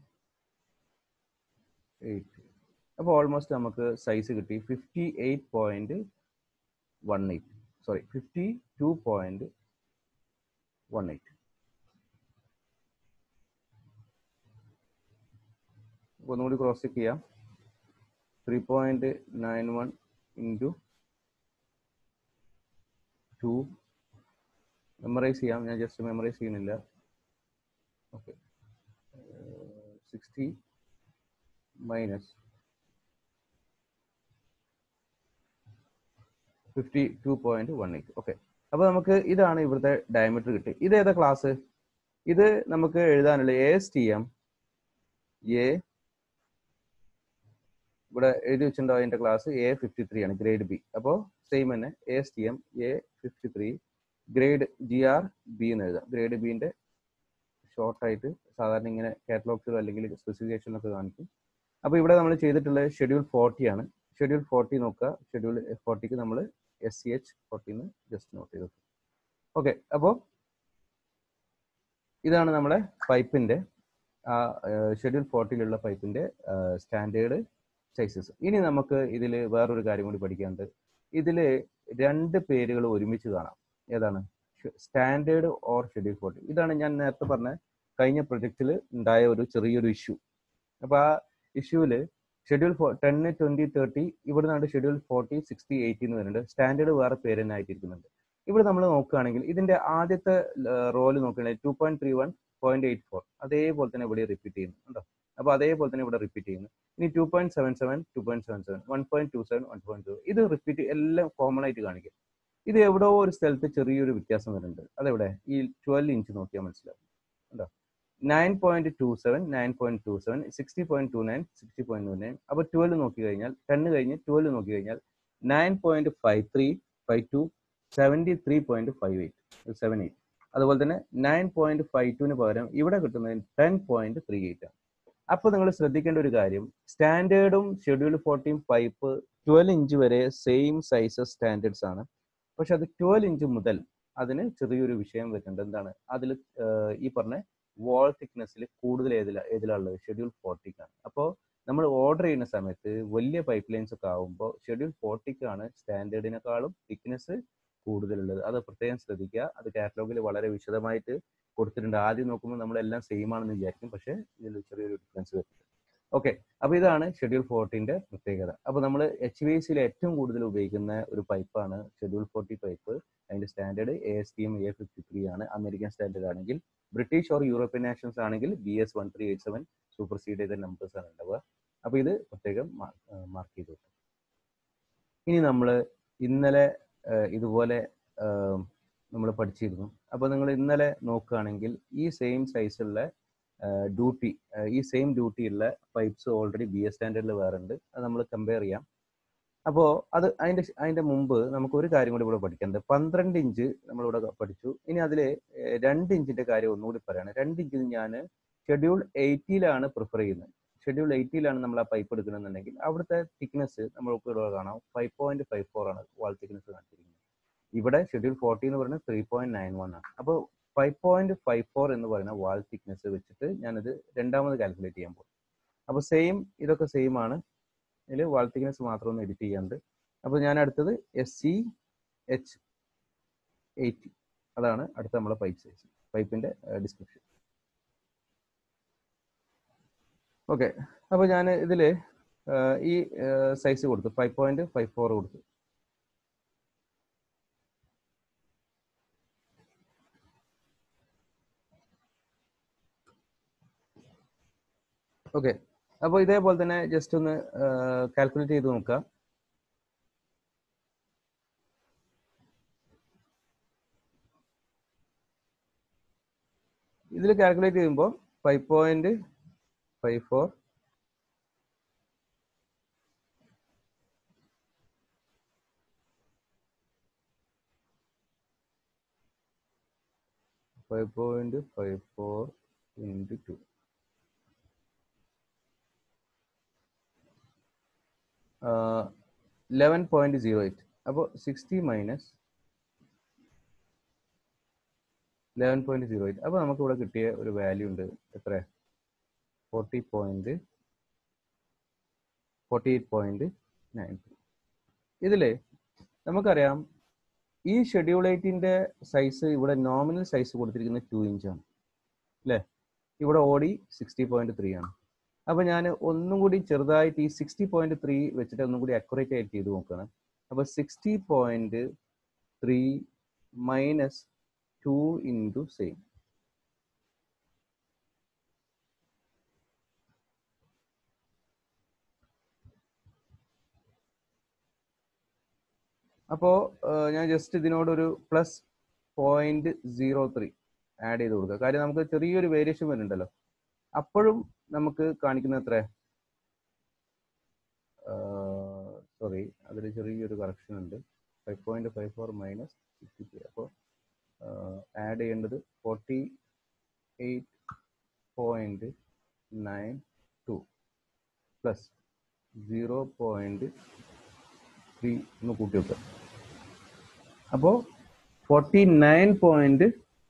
[SPEAKER 1] eight two അപ്പോൾ ഓൾമോസ്റ്റ് നമുക്ക് സൈസ് കിട്ടി fifty eight point one eight sorry fifty two point one eight ഒന്നുകൂടി ക്രോസ് ചെക്ക് ചെയ്യാം three point nine one into two memorise ചെയ്യാം ഞാൻ ജസ്റ്റ് മെമ്മറൈസ് ചെയ്യുന്നില്ല okay sixty minus fifty two point one eight okay അപ്പൊ നമുക്ക് ഇതാണ് ഇവിടുത്തെ ഡയമീറ്റർ കിട്ടി ഇത് ഏതാ ക്ലാസ് ഇത് നമുക്ക് എഴുതാനുള്ള A S T M A ഇവിടെ എഴുതി വെച്ചിട്ടുണ്ടോ അതിന്റെ ക്ലാസ് എ ഫിഫ്റ്റി ത്രീ ആണ് ഗ്രേഡ് ബി അപ്പോൾ സെയിം തന്നെ A S T M A fifty three grade G R B എന്ന് എഴുതാം ഗ്രേഡ് ബിന്റെ ഷോർട്ടായിട്ട് സാധാരണ ഇങ്ങനെ കാറ്റലോഗ്സിലോ അല്ലെങ്കിൽ സ്പെസിഫിക്കേഷനൊക്കെ കാണിക്കും അപ്പോൾ ഇവിടെ നമ്മൾ ചെയ്തിട്ടുള്ളത് ഷെഡ്യൂൾ ഫോർട്ടി ആണ് ഷെഡ്യൂൾ ഫോർട്ടി നോക്കുക ഷെഡ്യൂൾ ഫോർട്ടിക്ക് നമ്മൾ എസ് സി എച്ച് ഫോർട്ടിന്ന് ജസ്റ്റ് നോട്ട് ചെയ്തു ഓക്കെ അപ്പോൾ ഇതാണ് നമ്മുടെ പൈപ്പിന്റെ ആ ഷെഡ്യൂൾ ഫോർട്ടിയിലുള്ള പൈപ്പിന്റെ സ്റ്റാൻഡേർഡ് സൈസസ് ഇനി നമുക്ക് ഇതിൽ വേറൊരു കാര്യം കൂടി പഠിക്കാനുണ്ട് ഇതിൽ രണ്ട് പേരുകൾ ഒരുമിച്ച് കാണാം ഏതാണ് സ്റ്റാൻഡേർഡ് ഓർ ഷെഡ്യൂൾ ഫോർട്ടി ഇതാണ് ഞാൻ നേരത്തെ പറഞ്ഞ കഴിഞ്ഞ പ്രൊജക്റ്റിൽ ഉണ്ടായ ഒരു ചെറിയൊരു ഇഷ്യൂ അപ്പൊ ആ ഇഷ്യൂവില് ഷെഡ്യൂൾ ടെന്ന് ട്വന്റി തേർട്ടി ഇവിടെ നിന്നാണ് ഷെഡ്യൂൾ ഫോർട്ടി സിക്സ്റ്റി എയ്റ്റി എന്ന് വരുന്നുണ്ട് സ്റ്റാൻഡേർഡ് വേറെ പേര് തന്നെ ആയിട്ടിരിക്കുന്നുണ്ട് ഇവിടെ നമ്മൾ നോക്കുകയാണെങ്കിൽ ഇതിന്റെ ആദ്യത്തെ റോല് നോക്കുകയാണെങ്കിൽ two point three one point eight four അതേപോലെ തന്നെ ഇവിടെ റിപ്പീറ്റ് ചെയ്യുന്നു ഉണ്ടോ അപ്പൊ അതേപോലെ തന്നെ ഇവിടെ റിപ്പീറ്റ് ചെയ്യുന്നു ഇനി two point seven seven two point seven seven one point two seven one point two ഇത് റിപ്പീറ്റ് എല്ലാം കോമൺ ആയിട്ട് കാണിക്കും ഇത് എവിടെയോ ഒരു സ്ഥലത്ത് ചെറിയൊരു വ്യത്യാസം വരുന്നുണ്ട് അതെവിടെ ഈ ട്വൽവ് ഇഞ്ച് നോക്കിയാൽ മനസ്സിലാവും ഉണ്ടോ nine point two seven nine point two seven sixty point two nine sixty point two nine അപ്പോൾ ട്വൽവ് നോക്കി കഴിഞ്ഞാൽ ടെന്ന് കഴിഞ്ഞ് ട്വൽവ് നോക്കി കഴിഞ്ഞാൽ nine point five three five two seventy three point five eight seven eight അതുപോലെ തന്നെ നയൻ പോയിന്റ് ഫൈവ് ടുവിന് പകരം ഇവിടെ കിട്ടുന്നത് ടെൻ പോയിന്റ് ത്രീ എയ്റ്റ് ആണ് അപ്പോൾ നിങ്ങൾ ശ്രദ്ധിക്കേണ്ട ഒരു കാര്യം സ്റ്റാൻഡേർഡും schedule fourteen pipe twelve inch വരെ സെയിം സൈസസ് സ്റ്റാൻഡേർഡ്സ് ആണ് പക്ഷെ അത് ട്വൽവ് ഇഞ്ച് മുതൽ അതിന് ചെറിയൊരു വിഷയം വരുന്നുണ്ട് എന്താണ് അതിൽ ഈ പറഞ്ഞ വാൾ തിക്നെസ്സിൽ കൂടുതൽ ഏതില ഏതിലുള്ളത് ഷെഡ്യൂൾ ഫോർട്ടിക്കാണ് അപ്പോൾ നമ്മൾ ഓർഡർ ചെയ്യുന്ന സമയത്ത് വലിയ പൈപ്പ് ലൈൻസ് ഒക്കെ ആകുമ്പോൾ ഷെഡ്യൂൾ ഫോർട്ടിക്കാണ് സ്റ്റാൻഡേർഡിനെക്കാളും തിക്നെസ് കൂടുതലുള്ളത് അത് പ്രത്യേകം ശ്രദ്ധിക്കുക അത് കാറ്റലോഗിൽ വളരെ വിശദമായിട്ട് കൊടുത്തിട്ടുണ്ട് ആദ്യം നോക്കുമ്പോൾ നമ്മളെല്ലാം സെയിം ആണെന്ന് വിചാരിക്കും പക്ഷേ ഇതിൽ ചെറിയൊരു ഡിഫറൻസ് വരുന്നുണ്ട് ഓക്കെ അപ്പൊ ഇതാണ് ഷെഡ്യൂൾ ഫോർട്ടീന്റെ പ്രത്യേകത അപ്പൊ നമ്മൾ എച്ച് വി സിയിൽ ഏറ്റവും കൂടുതൽ ഉപയോഗിക്കുന്ന ഒരു പൈപ്പാണ് ഷെഡ്യൂൾ ഫോർട്ടി പൈപ്പ് അതിന്റെ standard A S T M A fifty three ആണ് അമേരിക്കൻ സ്റ്റാൻഡേർഡ് ആണെങ്കിൽ ബ്രിട്ടീഷ് ഓർ യൂറോപ്യൻ നാഷൻസ് ആണെങ്കിൽ B S one three eight seven supersede ചെയ്ത നമ്പേഴ്സ് ആണ് ഉണ്ടാവുക അപ്പൊ ഇത് പ്രത്യേകം മാർക്ക് ചെയ്തു ഇനി നമ്മൾ ഇന്നലെ ഇതുപോലെ നമ്മൾ പഠിച്ചിരുന്നു അപ്പോൾ നിങ്ങൾ ഇന്നലെ നോക്കുകയാണെങ്കിൽ ഈ സെയിം സൈസുള്ള ഡ്യൂട്ടി ഈ സെയിം ഡ്യൂട്ടി ഉള്ള പൈപ്പ്സ് ഓൾറെഡി ബി എസ് സ്റ്റാൻഡേർഡിൽ വേറെ ഉണ്ട് അത് നമ്മൾ കമ്പയർ ചെയ്യാം അപ്പോൾ അത് അതിന്റെ അതിന്റെ മുമ്പ് നമുക്ക് ഒരു കാര്യം കൂടി ഇവിടെ പഠിക്കേണ്ടത് പന്ത്രണ്ട് ഇഞ്ച് നമ്മളിവിടെ പഠിച്ചു ഇനി അതിൽ രണ്ട് ഇഞ്ചിന്റെ കാര്യം ഒന്നുകൂടി പറയാണ് രണ്ട് ഇഞ്ചിൽ ഞാൻ ഷെഡ്യൂൾ എയ്റ്റിയിലാണ് പ്രിഫർ ചെയ്യുന്നത് ഷെഡ്യൂൾ എയ്റ്റിയിലാണ് നമ്മൾ ആ പൈപ്പ് എടുക്കണമെന്നുണ്ടെങ്കിൽ അവിടുത്തെ തിക്നെസ് നമ്മൾക്ക് ഇവിടെ കാണാം ഫൈവ് പോയിന്റ് ഫൈവ് ഫോർ ആണ് വാൾ തിക്നെസ് കാണിച്ചിരിക്കുന്നത് ഇവിടെ ഷെഡ്യൂൾ ഫോർട്ടി എന്ന് പറയുന്നത് ത്രീ പോയിന്റ് നയൻ വൺ ആണ് അപ്പോൾ ഫൈവ് പോയിന്റ് ഫൈവ് ഫോർ എന്ന് പറയുന്ന വാൾ തിക്നെസ് വെച്ചിട്ട് ഞാനത് രണ്ടാമത് കാൽക്കുലേറ്റ് ചെയ്യാൻ പോകും അപ്പോൾ സെയിം ഇതൊക്കെ സെയിം ആണ് ഇതിൽ വാൾ തിക്നെസ് മാത്രം ഒന്ന് എഡിറ്റ് ചെയ്യാണ്ട് അപ്പോൾ ഞാൻ അടുത്തത് എസ് സി എച്ച് എയ്റ്റി അതാണ് അടുത്ത നമ്മളെ പൈപ്പ് സൈസ് പൈപ്പിന്റെ ഡിസ്ക്രിപ്ഷൻ ഓക്കെ അപ്പോൾ ഞാൻ ഇതിൽ ഈ സൈസ് കൊടുത്തു ഫൈവ് പോയിന്റ് ഫൈവ് ഫോർ കൊടുത്തു ഓക്കെ അപ്പോൾ ഇതേപോലെ തന്നെ ജസ്റ്റ് ഒന്ന് കാൽക്കുലേറ്റ് ചെയ്ത് നോക്കാം ഇതിൽ കാൽക്കുലേറ്റ് ചെയ്യുമ്പോൾ five point five four five point five four into two eleven point zero eight അപ്പോൾ sixty minus eleven point zero eight അപ്പോൾ നമുക്ക് ഇവിടെ കിട്ടിയ ഒരു വാല്യൂ ഉണ്ട് എത്ര forty point forty eight point nine ഇതിൽ നമുക്കറിയാം ഈ ഷെഡ്യൂൾ എയ്റ്റിന്റെ സൈസ് ഇവിടെ നോമിനൽ സൈസ് കൊടുത്തിരിക്കുന്നത് ടു ഇഞ്ചാണ് അല്ലേ ഇവിടെ ഓടി സിക്സ്റ്റി പോയിന്റ് ത്രീ ആണ് അപ്പൊ ഞാൻ ഒന്നും കൂടി ചെറുതായിട്ട് ഈ സിക്സ്റ്റി പോയിന്റ് ത്രീ വെച്ചിട്ട് ഒന്നും കൂടി അക്യുറേറ്റ് ആയിട്ട് ചെയ്ത് നോക്കുകയാണ് അപ്പൊ sixty point three minus two into same അപ്പോൾ ഞാൻ ജസ്റ്റ് ഇതിനോടൊരു plus point zero three add ചെയ്ത് കൊടുക്കുക കാര്യം നമുക്ക് ചെറിയൊരു വേരിയേഷൻ വരുന്നുണ്ടല്ലോ അപ്പോഴും നമുക്ക് കാണിക്കുന്ന എത്ര സോറി അതിൽ ചെറിയൊരു കറക്ഷൻ ഉണ്ട് five point five four minus sixty three അപ്പോൾ ആഡ് ചെയ്യേണ്ടത് forty eight point nine two plus zero point three ഒന്ന് കൂട്ടി വെക്കുക അപ്പോൾ forty nine point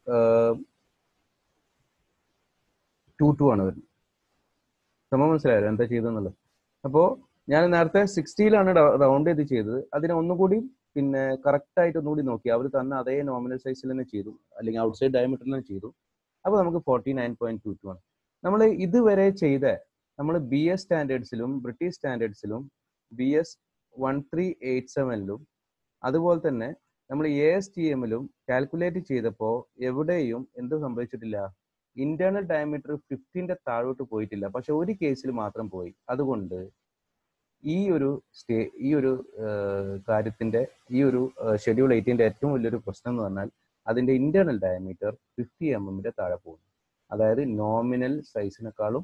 [SPEAKER 1] two two ആണ് വരുന്നത് സംഭവം മനസ്സിലായല്ലോ എന്താ ചെയ്തെന്നുള്ളത് അപ്പോൾ ഞാൻ നേരത്തെ സിക്സ്റ്റിയിലാണ് റൗണ്ട് ചെയ്ത് ചെയ്തത് അതിനെ ഒന്നുകൂടി പിന്നെ കറക്റ്റ് ആയിട്ട് ഒന്നുകൂടി നോക്കി അവർ തന്ന അതേ നോമിനൽ സൈസിൽ തന്നെ ചെയ്തു അല്ലെങ്കിൽ ഔട്ട്സൈഡ് ഡയമീറ്ററിൽ തന്നെ ചെയ്തു അപ്പോൾ നമുക്ക് forty nine point two two ആണ് നമ്മൾ ഇതുവരെ ചെയ്ത നമ്മൾ ബി എസ് സ്റ്റാൻഡേർഡ്സിലും ബ്രിട്ടീഷ് സ്റ്റാൻഡേർഡ്സിലും B S one three eight സെവനിലും അതുപോലെ തന്നെ നമ്മൾ എ എസ് ടി എമ്മിലും കാൽക്കുലേറ്റ് ചെയ്തപ്പോൾ എവിടെയും എന്ത് സംഭവിച്ചിട്ടില്ല ഇന്റേണൽ ഡയമീറ്റർ ഫിഫ്റ്റീൻ്റെ താഴോട്ട് പോയിട്ടില്ല പക്ഷെ ഒരു കേസിൽ മാത്രം പോയി അതുകൊണ്ട് ഈ ഒരു സ്റ്റേ ഈ ഒരു കാര്യത്തിന്റെ ഈ ഒരു ഷെഡ്യൂൾ എയ്റ്റീൻ്റെ ഏറ്റവും വലിയൊരു പ്രശ്നം എന്ന് പറഞ്ഞാൽ അതിന്റെ ഇന്റേണൽ ഡയമീറ്റർ ഫിഫ്റ്റി എം എമ്മിന്റെ താഴെ പോകുന്നു അതായത് നോമിനൽ സൈസിനേക്കാളും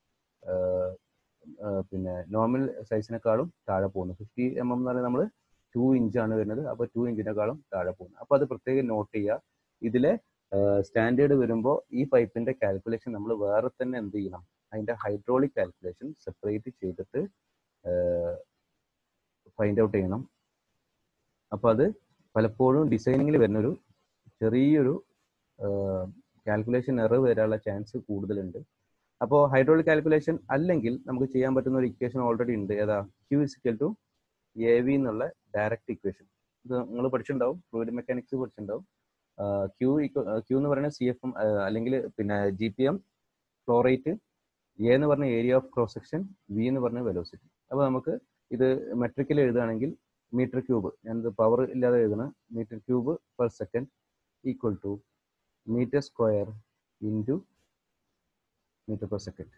[SPEAKER 1] പിന്നെ നോർമൽ സൈസിനേക്കാളും താഴെ പോകുന്നു ഫിഫ്റ്റി എം എം എന്ന് പറയുന്നത് നമ്മൾ ടു ഇഞ്ചാണ് വരുന്നത് അപ്പോൾ ടു ഇഞ്ചിനേക്കാളും താഴെ പോകുന്നു അപ്പോൾ അത് പ്രത്യേകം നോട്ട് ചെയ്യുക ഇതിലെ സ്റ്റാൻഡേർഡ് വരുമ്പോൾ ഈ പൈപ്പിന്റെ കാൽക്കുലേഷൻ നമ്മൾ വേറെ തന്നെ എന്ത് ചെയ്യണം അതിന്റെ ഹൈഡ്രോളിക് കാൽക്കുലേഷൻ സെപ്പറേറ്റ് ചെയ്തിട്ട് ഫൈൻഡ് ഔട്ട് ചെയ്യണം അപ്പോൾ അത് പലപ്പോഴും ഡിസൈനിങ്ങിൽ വരുന്നൊരു ചെറിയൊരു കാൽക്കുലേഷൻ എറർ വരാനുള്ള ചാൻസ് കൂടുതലുണ്ട് അപ്പോൾ ഹൈഡ്രോളിക് കാൽക്കുലേഷൻ അല്ലെങ്കിൽ നമുക്ക് ചെയ്യാൻ പറ്റുന്ന ഒരു ഇക്വേഷൻ ഓൾറെഡി ഉണ്ട് ഏതാ Q is equal to A V എന്നുള്ള ഡയറക്റ്റ് ഇക്വേഷൻ ഇത് നിങ്ങൾ പഠിച്ചിട്ടുണ്ടാവും ഫ്ലൂയിഡ് മെക്കാനിക്സ് പഠിച്ചിട്ടുണ്ടാവും ക്യൂ ക്യൂ എന്ന് പറയുന്നത് സി എഫ് എം അല്ലെങ്കിൽ പിന്നെ G P M flow rate A എന്ന് പറഞ്ഞ area of cross section V എന്ന് പറഞ്ഞ വെലോസിറ്റി അപ്പോൾ നമുക്ക് ഇത് മെട്രിക്കിൽ എഴുതുകയാണെങ്കിൽ മീറ്റർ ക്യൂബ് ഞാനിത് പവർ ഇല്ലാതെ എഴുതണം metre cube per second equal to metre square into metre per second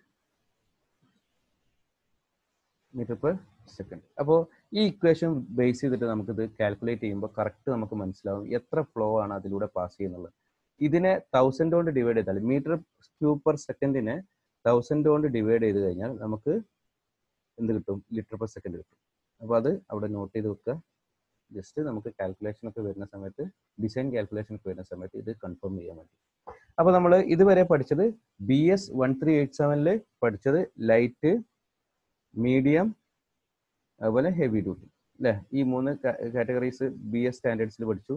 [SPEAKER 1] metre per second അപ്പോൾ ഈ ഇക്വേഷൻ ബേസ് ചെയ്തിട്ട് നമുക്കിത് കാൽക്കുലേറ്റ് ചെയ്യുമ്പോൾ കറക്റ്റ് നമുക്ക് മനസ്സിലാവും എത്ര ഫ്ലോ ആണ് അതിലൂടെ പാസ് ചെയ്യുന്നുള്ളത് ഇതിനെ തൗസൻഡ് കൊണ്ട് ഡിവൈഡ് ചെയ്താൽ മീറ്റർ ക്യൂബ് പെർ സെക്കൻഡിനെ തൗസൻഡ് കൊണ്ട് ഡിവൈഡ് ചെയ്ത് കഴിഞ്ഞാൽ നമുക്ക് എന്ത് കിട്ടും ലിറ്റർ പെർ സെക്കൻഡ് കിട്ടും അപ്പോൾ അത് അവിടെ നോട്ട് ചെയ്ത് വെക്കുക ജസ്റ്റ് നമുക്ക് കാൽക്കുലേഷൻ ഒക്കെ വരുന്ന സമയത്ത് ഡിസൈൻ കാൽക്കുലേഷൻ ഒക്കെ വരുന്ന സമയത്ത് ഇത് കൺഫേം ചെയ്യാൻ വേണ്ടി അപ്പോൾ നമ്മൾ ഇതുവരെ പഠിച്ചത് B S one three eight സെവനിൽ പഠിച്ചത് ലൈറ്റ് മീഡിയം അതുപോലെ ഹെവി ഡ്യൂട്ടി അല്ലേ ഈ മൂന്ന് കാറ്റഗറീസ് ബി എസ് സ്റ്റാൻഡേർഡ്സിൽ പഠിച്ചു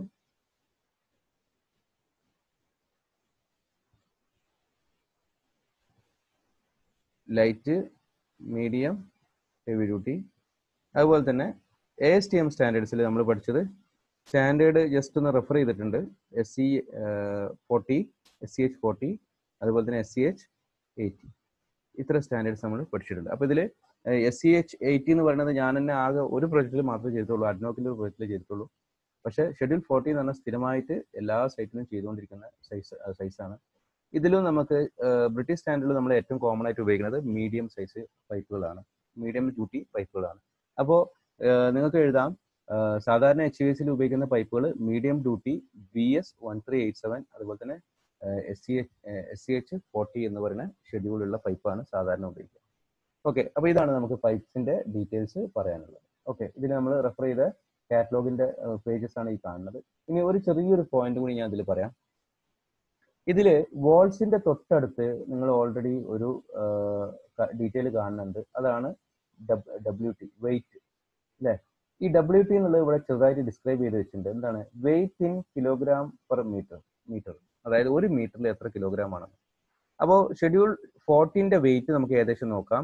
[SPEAKER 1] ലൈറ്റ് മീഡിയം ഹെവി ഡ്യൂട്ടി അതുപോലെ തന്നെ എ എസ് ടി എം സ്റ്റാൻഡേർഡ്സിൽ നമ്മൾ പഠിച്ചത് സ്റ്റാൻഡേർഡ് ജസ്റ്റ് ഒന്ന് റെഫർ ചെയ്തിട്ടുണ്ട് S C forty S C H forty അതുപോലെ തന്നെ എസ് സി എച്ച് എയ്റ്റി ഇത്ര സ്റ്റാൻഡേർഡ്സ് നമ്മൾ പഠിച്ചിട്ടുണ്ട് അപ്പോൾ ഇതിൽ എസ് സി എച്ച് എയ്റ്റി എന്ന് പറയുന്നത് ഞാൻ തന്നെ ആകെ ഒരു പ്രൊജക്റ്റിൽ മാത്രമേ ചെയ്തിട്ടുള്ളൂ അഡ്നോക്കിൻ്റെ ഒരു പ്രൊജക്റ്റിൽ ചെയ്തിട്ടുള്ളൂ പക്ഷേ ഷെഡ്യൂൾ ഫോർട്ടി എന്ന് പറഞ്ഞാൽ സ്ഥിരമായിട്ട് എല്ലാ സൈറ്റിലും ചെയ്തുകൊണ്ടിരിക്കുന്ന സൈസ് സൈസാണ് ഇതിലും നമുക്ക് ബ്രിട്ടീഷ് സ്റ്റാൻഡേർഡിൽ നമ്മൾ ഏറ്റവും കോമൺ ആയിട്ട് ഉപയോഗിക്കുന്നത് മീഡിയം സൈസ് പൈപ്പുകളാണ് മീഡിയം ഡ്യൂട്ടി പൈപ്പുകളാണ് അപ്പോൾ നിങ്ങൾക്ക് എഴുതാം സാധാരണ എച്ച് വി എസിൽ ഉപയോഗിക്കുന്ന പൈപ്പുകൾ medium duty B S one three eight seven അതുപോലെ തന്നെ S C H S C H forty എന്ന് പറയുന്ന ഷെഡ്യൂളുള്ള പൈപ്പാണ് സാധാരണ ഉപയോഗിക്കുക ഓക്കെ അപ്പോൾ ഇതാണ് നമുക്ക് പൈപ്പ്സിന്റെ ഡീറ്റെയിൽസ് പറയാനുള്ളത് ഓക്കെ ഇതിൽ നമ്മൾ റെഫർ ചെയ്ത കാറ്റലോഗിന്റെ പേജസ് ആണ് ഈ കാണുന്നത് ഇനി ഒരു ചെറിയൊരു പോയിന്റ് കൂടി ഞാൻ ഇതിൽ പറയാം ഇതിൽ വോൾസിന്റെ തൊട്ടടുത്ത് നിങ്ങൾ ഓൾറെഡി ഒരു ഡീറ്റെയിൽ കാണുന്നുണ്ട് അതാണ് ഡബ്ല്യു ടി വെയിറ്റ് അല്ലേ ഈ ഡബ്ല്യു ടി എന്നുള്ളത് ഇവിടെ ചെറുതായിട്ട് ഡിസ്ക്രൈബ് ചെയ്ത് വെച്ചിട്ടുണ്ട് എന്താണ് weight in kilogram per metre metre അതായത് ഒരു മീറ്ററിൽ എത്ര കിലോഗ്രാം ആണ് അപ്പോൾ ഷെഡ്യൂൾ ഫോർട്ടീൻ്റെ വെയിറ്റ് നമുക്ക് ഏകദേശം നോക്കാം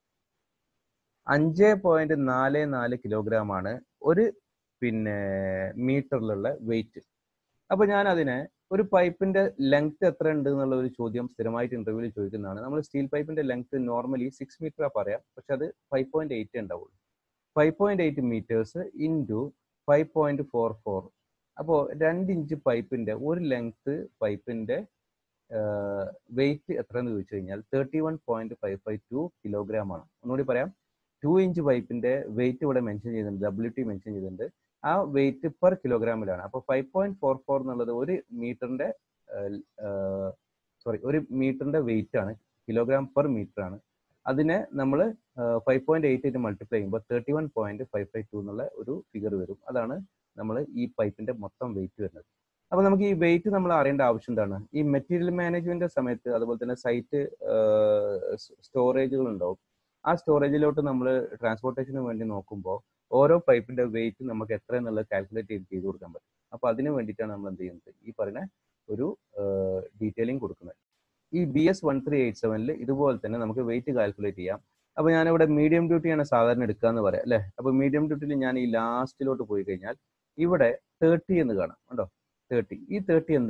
[SPEAKER 1] അഞ്ച് പോയിന്റ് നാല് നാല് കിലോഗ്രാം ആണ് ഒരു പിന്നെ മീറ്ററിലുള്ള വെയിറ്റ് അപ്പൊ ഞാൻ അതിനെ ഒരു പൈപ്പിന്റെ ലെങ്ത് എത്ര ഉണ്ട് എന്നുള്ള ഒരു ചോദ്യം സ്ഥിരമായിട്ട് ഇന്റർവ്യൂവിൽ ചോദിക്കുന്നതാണ് നമ്മൾ സ്റ്റീൽ പൈപ്പിന്റെ ലെങ്ത് നോർമലി സിക്സ് മീറ്റർ പറയാം പക്ഷെ അത് ഫൈവ് പോയിന്റ് എയ്റ്റ് ഉണ്ടാവുള്ളൂ five point eight metres into five point four four അപ്പോൾ രണ്ട് ഇഞ്ച് പൈപ്പിന്റെ ഒരു ലെങ്ത് പൈപ്പിന്റെ വെയിറ്റ് എത്രയെന്ന് ചോദിച്ചു കഴിഞ്ഞാൽ thirty one point five five two kilogram ആണ് ഒന്നുകൂടി പറയാം ടു ഇഞ്ച് പൈപ്പിന്റെ വെയിറ്റ് ഇവിടെ മെൻഷൻ ചെയ്തിട്ടുണ്ട് ഡബ്ല്യു ടി മെൻഷൻ ചെയ്തിട്ടുണ്ട് ആ വെയിറ്റ് പെർ കിലോഗ്രാമിലാണ് അപ്പോൾ ഫൈവ് പോയിന്റ് ഫോർ ഫോർ എന്നുള്ളത് ഒരു മീറ്ററിന്റെ സോറി ഒരു മീറ്ററിന്റെ വെയിറ്റ് ആണ് കിലോഗ്രാം പെർ മീറ്റർ ആണ് അതിനെ നമ്മൾ ഫൈവ് പോയിന്റ് എയ്റ്റ് ആയിട്ട് മൾട്ടിപ്ലൈ ചെയ്യുമ്പോൾ thirty one point five five two എന്നുള്ള ഒരു ഫിഗർ വരും അതാണ് നമ്മൾ ഈ പൈപ്പിന്റെ മൊത്തം വെയിറ്റ് വരുന്നത് അപ്പൊ നമുക്ക് ഈ വെയിറ്റ് നമ്മൾ അറിയേണ്ട ആവശ്യം എന്താണ് ഈ മെറ്റീരിയൽ മാനേജ്മെന്റ് സമയത്ത് അതുപോലെ തന്നെ സൈറ്റ് സ്റ്റോറേജുകൾ ഉണ്ടാവും ആ സ്റ്റോറേജിലോട്ട് നമ്മൾ ട്രാൻസ്പോർട്ടേഷന് വേണ്ടി നോക്കുമ്പോൾ ഓരോ പൈപ്പിന്റെ വെയിറ്റ് നമുക്ക് എത്ര എന്നുള്ളത് കാൽക്കുലേറ്റ് ചെയ്ത് ചെയ്ത് കൊടുക്കാൻ പറ്റും അപ്പൊ അതിന് വേണ്ടിയിട്ടാണ് നമ്മൾ എന്ത് ചെയ്യുന്നത് ഈ പറയുന്ന ഒരു ഡീറ്റെയിലിംഗ് കൊടുക്കുന്നത് ഈ B S one three eight സെവനിൽ ഇതുപോലെ തന്നെ നമുക്ക് വെയിറ്റ് കാൽക്കുലേറ്റ് ചെയ്യാം അപ്പൊ ഞാനിവിടെ മീഡിയം ഡ്യൂട്ടിയാണ് സാധാരണ എടുക്കുക എന്ന് പറയാം അല്ലെ അപ്പൊ മീഡിയം ഡ്യൂട്ടിയിൽ ഞാൻ ഈ ലാസ്റ്റിലോട്ട് പോയി കഴിഞ്ഞാൽ ഇവിടെ തേർട്ടി എന്ന് കാണാം കണ്ടോ തേർട്ടി ഈ തേർട്ടി എന്താണ്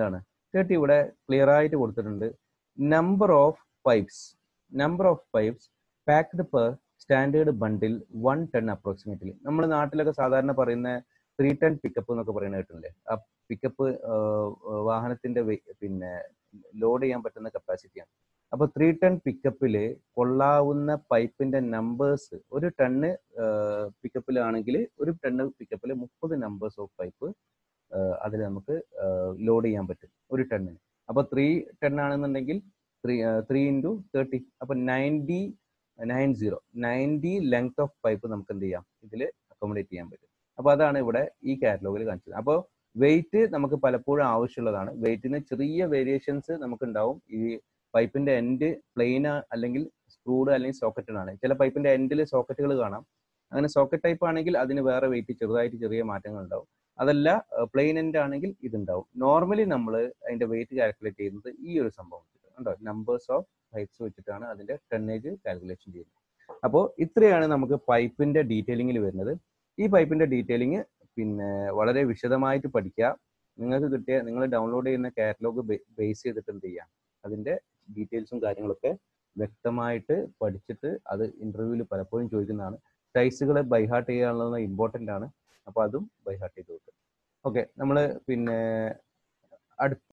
[SPEAKER 1] തേർട്ടി ഇവിടെ ക്ലിയർ ആയിട്ട് കൊടുത്തിട്ടുണ്ട് number of pipes number of pipes packed per standard bundle one ton approximately നമ്മൾ നാട്ടിലൊക്കെ സാധാരണ പറയുന്ന ത്രീ ടൺ പിക്കപ്പ് എന്നൊക്കെ പറയുന്നത് കേട്ടില്ലേ ആ പിക്കപ്പ് വാഹനത്തിന്റെ വെ- പിന്നെ ലോഡ് ചെയ്യാൻ പറ്റുന്ന കപ്പാസിറ്റിയാണ് അപ്പൊ ത്രീ ടൺ പിക്കപ്പിൽ കൊള്ളാവുന്ന പൈപ്പിന്റെ നമ്പേഴ്സ് ഒരു ടണ്ണ് പിക്കപ്പിലാണെങ്കിൽ ഒരു ടണ്ണ് പിക്കപ്പിൽ മുപ്പത് നമ്പേഴ്സ് ഓഫ് പൈപ്പ് അതിൽ നമുക്ക് ലോഡ് ചെയ്യാൻ പറ്റും ഒരു ടണ്ണിന് അപ്പൊ ത്രീ ടൺ ആണെന്നുണ്ടെങ്കിൽ ത്രീ ത്രീ ഇൻറ്റു തേർട്ടി അപ്പൊ ninety nine zero ninety length of pipe നമുക്ക് എന്ത് ചെയ്യാം ഇതിൽ അക്കോമഡേറ്റ് ചെയ്യാൻ പറ്റും അപ്പൊ അതാണ് ഇവിടെ ഈ കാറ്റലോഗിൽ കാണിച്ചത് അപ്പോൾ വെയിറ്റ് നമുക്ക് പലപ്പോഴും ആവശ്യമുള്ളതാണ് വെയിറ്റിന് ചെറിയ വേരിയേഷൻസ് നമുക്ക് ഉണ്ടാവും ഈ പൈപ്പിന്റെ എൻഡ് പ്ലെയിൻ അല്ലെങ്കിൽ സ്ക്രൂഡ് അല്ലെങ്കിൽ സോക്കറ്റഡ് ആണ് ചില പൈപ്പിന്റെ എൻഡിൽ സോക്കറ്റുകൾ കാണാം അങ്ങനെ സോക്കറ്റ് ടൈപ്പ് ആണെങ്കിൽ അതിന് വേറെ വെയിറ്റ് ചെറുതായിട്ട് ചെറിയ മാറ്റങ്ങൾ ഉണ്ടാവും അതല്ല പ്ലെയിൻ എൻഡ് ആണെങ്കിൽ ഇതുണ്ടാവും നോർമലി നമ്മൾ അതിന്റെ വെയിറ്റ് കാൽക്കുലേറ്റ് ചെയ്യുന്നത് ഈ ഒരു സംഭവം വെച്ചിട്ട് ഉണ്ടോ നമ്പേഴ്സ് ഓഫ് പൈപ്സ് വെച്ചിട്ടാണ് അതിന്റെ ടണ്ണേജ് കാൽക്കുലേഷൻ ചെയ്യുന്നത് അപ്പോൾ ഇത്രയാണ് നമുക്ക് പൈപ്പിന്റെ ഡീറ്റെയിലിംഗിൽ വരുന്നത് ഈ പൈപ്പിന്റെ ഡീറ്റെയിലിംഗ് പിന്നെ വളരെ വിശദമായിട്ട് പഠിക്കുക നിങ്ങൾക്ക് കിട്ടിയ നിങ്ങൾ ഡൗൺലോഡ് ചെയ്യുന്ന കാറ്റലോഗ് ബേസ് ചെയ്തിട്ട് എന്ത് ചെയ്യാം അതിന്റെ ഡീറ്റെയിൽസും കാര്യങ്ങളൊക്കെ വ്യക്തമായിട്ട് പഠിച്ചിട്ട് അത് ഇന്റർവ്യൂവിൽ പലപ്പോഴും ചോദിക്കുന്നതാണ് ടൈസുകളെ ബൈഹാർട്ട് ചെയ്യാനുള്ളത് ഇമ്പോർട്ടൻ്റ് ആണ് അപ്പോൾ അതും ബൈഹാർട്ട് ചെയ്ത് വെക്കുക ഓക്കെ നമ്മൾ പിന്നെ അടുത്ത